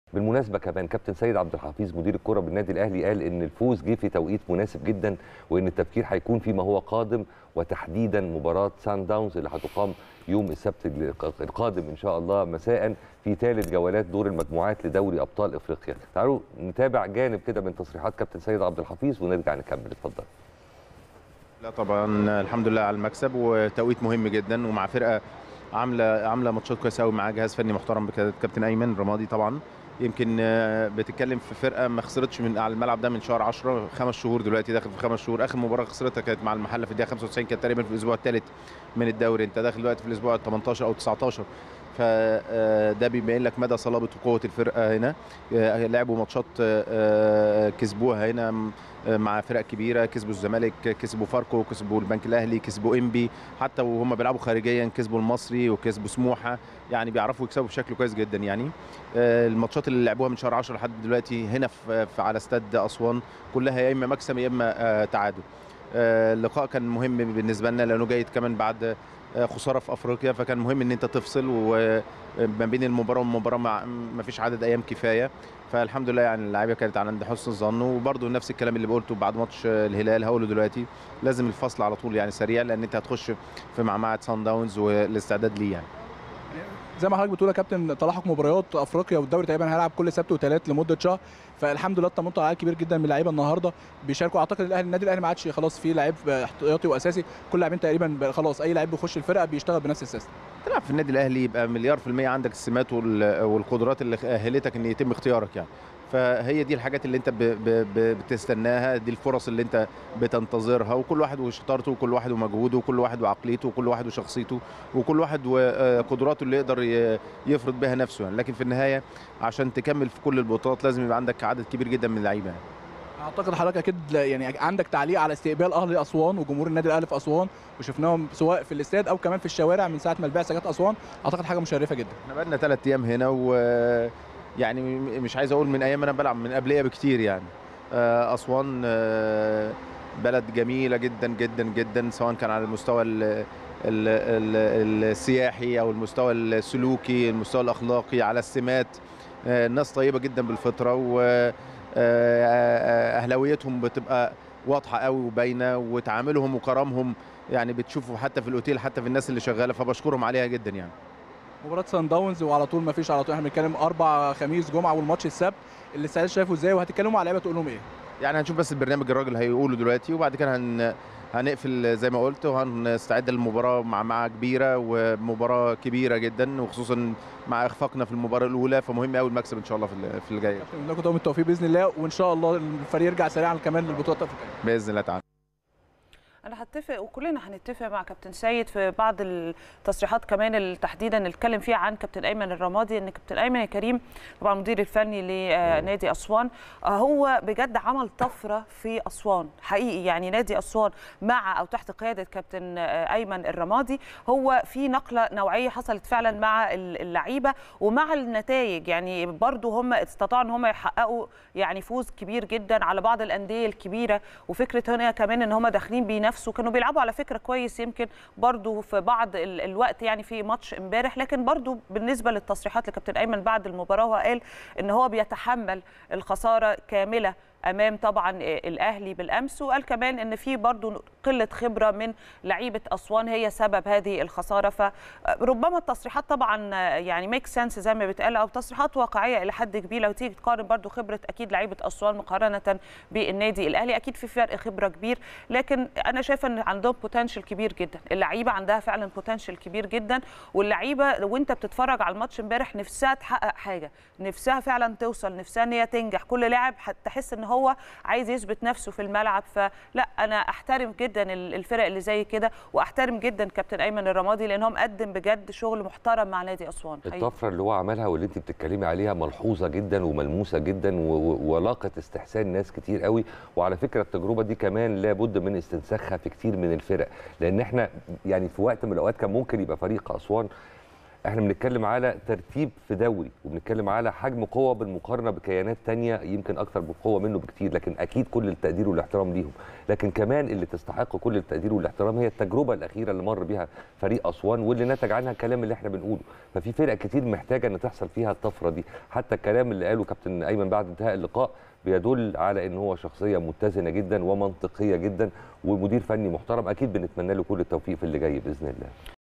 بالمناسبه كمان كابتن سيد عبد الحفيظ مدير الكره بالنادي الاهلي قال ان الفوز جه في توقيت مناسب جدا وان التفكير هيكون فيما هو قادم وتحديدا مباراه سان داونز اللي هتقام يوم السبت القادم ان شاء الله مساء في ثالث جولات دور المجموعات لدوري ابطال افريقيا تعالوا نتابع جانب كده من تصريحات كابتن سيد عبد الحفيظ ونرجع نكمل اتفضل لا طبعا الحمد لله على المكسب وتوقيت مهم جدا ومع فرقه عامله عامله ماتشات كويسه قوي مع جهاز فني محترم بكابتن ايمن رمادي طبعا يمكن بتتكلم في فرقه ما خسرتش من على الملعب ده من شهر 10 خمس شهور دلوقتي داخل في خمس شهور اخر مباراه خسرتها كانت مع المحله في الدقيقه 95 كانت تقريبا في الاسبوع الثالث من الدوري انت داخل دلوقتي في الاسبوع ال 18 او 19 فده بيبين لك مدى صلابه وقوه الفرقه هنا لعبوا ماتشات كسبوها هنا مع فرق كبيره كسبوا الزمالك كسبوا فاركو كسبوا البنك الاهلي كسبوا انبي حتى وهم بيلعبوا خارجيا كسبوا المصري وكسبوا سموحه يعني بيعرفوا يكسبوا بشكل كويس جدا يعني الماتشات اللي لعبوها من شهر 10 لحد دلوقتي هنا في على استاد اسوان كلها يا اما مكسب يا اما تعادل اللقاء كان مهم بالنسبه لنا لانه جاي كمان بعد خساره في افريقيا فكان مهم ان انت تفصل وما بين المباراه والمباراه ما فيش عدد ايام كفايه فالحمد لله يعني اللعيبه كانت عند حسن الظن وبرده نفس الكلام اللي قلته بعد ماتش الهلال هقوله دلوقتي لازم الفصل على طول يعني سريع لان انت هتخش في معمعه سان داونز والاستعداد ليه يعني زي ما حضرتك بتقول يا كابتن تلاحق مباريات افريقيا والدوري تقريبا هيلعب كل سبت وثلاث لمده شهر فالحمد لله اطمنتوا على عدد كبير جدا من اللعيبه النهارده بيشاركوا اعتقد الاهلي النادي الاهلي ما عادش خلاص فيه لعيب احتياطي واساسي كل اللاعبين تقريبا خلاص اي لعيب بيخش الفرقه بيشتغل بنفس السيستم تلعب في النادي الاهلي يبقى مليار في الميه عندك السمات والقدرات اللي اهلتك ان يتم اختيارك يعني فهي دي الحاجات اللي انت ب ب ب بتستناها دي الفرص اللي انت بتنتظرها وكل واحد وشطارته وكل واحد ومجهوده وكل واحد وعقليته وكل واحد وشخصيته وكل واحد وقدراته اللي يقدر يفرض بها نفسه يعني لكن في النهايه عشان تكمل في كل البطولات لازم يبقى عندك عدد كبير جدا من اللعيبه يعني. اعتقد حضرتك اكيد يعني عندك تعليق على استقبال اهلي اسوان وجمهور النادي الاهلي في اسوان وشفناهم سواء في الاستاد او كمان في الشوارع من ساعه ما البعثه جت اسوان اعتقد حاجه مشرفه جدا احنا بقالنا ثلاث ايام هنا و يعني مش عايز اقول من ايام انا بلعب من قبليه بكتير يعني اسوان بلد جميله جدا جدا جدا سواء كان على المستوى ال ال ال السياحي او المستوى السلوكي المستوى الاخلاقي على السمات الناس طيبه جدا بالفطره واهلاويتهم بتبقى واضحه قوي وباينه وتعاملهم وكرمهم يعني بتشوفوا حتى في الاوتيل حتى في الناس اللي شغاله فبشكرهم عليها جدا يعني مباراه سان داونز وعلى طول ما فيش على طول احنا بنتكلم اربع خميس جمعه والماتش السبت اللي السعيد شايفه ازاي وهتتكلموا مع اللعيبه تقول لهم ايه؟ يعني هنشوف بس البرنامج الراجل هيقوله دلوقتي وبعد كده هن هنقفل زي ما قلت وهنستعد للمباراه مع مع كبيره ومباراه كبيره جدا وخصوصا مع اخفاقنا في المباراه الاولى فمهم قوي المكسب ان شاء الله في في اللي جاي. لكم دوام التوفيق باذن الله وان شاء الله الفريق يرجع سريعا كمان للبطولات الافريقيه. باذن الله تعالى. انا هتفق وكلنا هنتفق مع كابتن سيد في بعض التصريحات كمان تحديدا اللي اتكلم فيها عن كابتن ايمن الرمادي ان كابتن ايمن يا كريم طبعا المدير الفني لنادي اسوان هو بجد عمل طفره في اسوان حقيقي يعني نادي اسوان مع او تحت قياده كابتن ايمن الرمادي هو في نقله نوعيه حصلت فعلا مع اللعيبه ومع النتائج يعني برضو هم استطاعوا ان هم يحققوا يعني فوز كبير جدا على بعض الانديه الكبيره وفكره هنا كمان ان هم داخلين بينافسوا نفسه كانوا بيلعبوا على فكره كويس يمكن برضو في بعض الوقت يعني في ماتش امبارح لكن برضو بالنسبه للتصريحات لكابتن ايمن بعد المباراه هو قال ان هو بيتحمل الخساره كامله امام طبعا الاهلي بالامس وقال كمان ان في برضو قله خبره من لعيبه اسوان هي سبب هذه الخساره فربما التصريحات طبعا يعني ميك سنس زي ما بيتقال او تصريحات واقعيه الى حد كبير لو تيجي تقارن برضو خبره اكيد لعيبه اسوان مقارنه بالنادي الاهلي اكيد في فرق خبره كبير لكن انا شايفه ان عندهم بوتنشال كبير جدا اللعيبه عندها فعلا بوتنشال كبير جدا واللعيبه وانت بتتفرج على الماتش امبارح نفسها تحقق حاجه نفسها فعلا توصل نفسها ان هي تنجح كل لاعب تحس ان هو عايز يثبت نفسه في الملعب فلا انا احترم جدا الفرق اللي زي كده واحترم جدا كابتن ايمن الرمادي لان هو مقدم بجد شغل محترم مع نادي اسوان الطفره اللي هو عملها واللي انت بتتكلمي عليها ملحوظه جدا وملموسه جدا ولاقت استحسان ناس كتير قوي وعلى فكره التجربه دي كمان لابد من استنساخها في كتير من الفرق لان احنا يعني في وقت من الاوقات كان ممكن يبقى فريق اسوان احنا بنتكلم على ترتيب في دوري وبنتكلم على حجم قوه بالمقارنه بكيانات تانية يمكن اكثر بقوه منه بكتير لكن اكيد كل التقدير والاحترام ليهم لكن كمان اللي تستحق كل التقدير والاحترام هي التجربه الاخيره اللي مر بها فريق اسوان واللي نتج عنها الكلام اللي احنا بنقوله ففي فرق كتير محتاجه ان تحصل فيها الطفره دي حتى الكلام اللي قاله كابتن ايمن بعد انتهاء اللقاء بيدل على ان هو شخصيه متزنه جدا ومنطقيه جدا ومدير فني محترم اكيد بنتمنى له كل التوفيق في اللي جاي باذن الله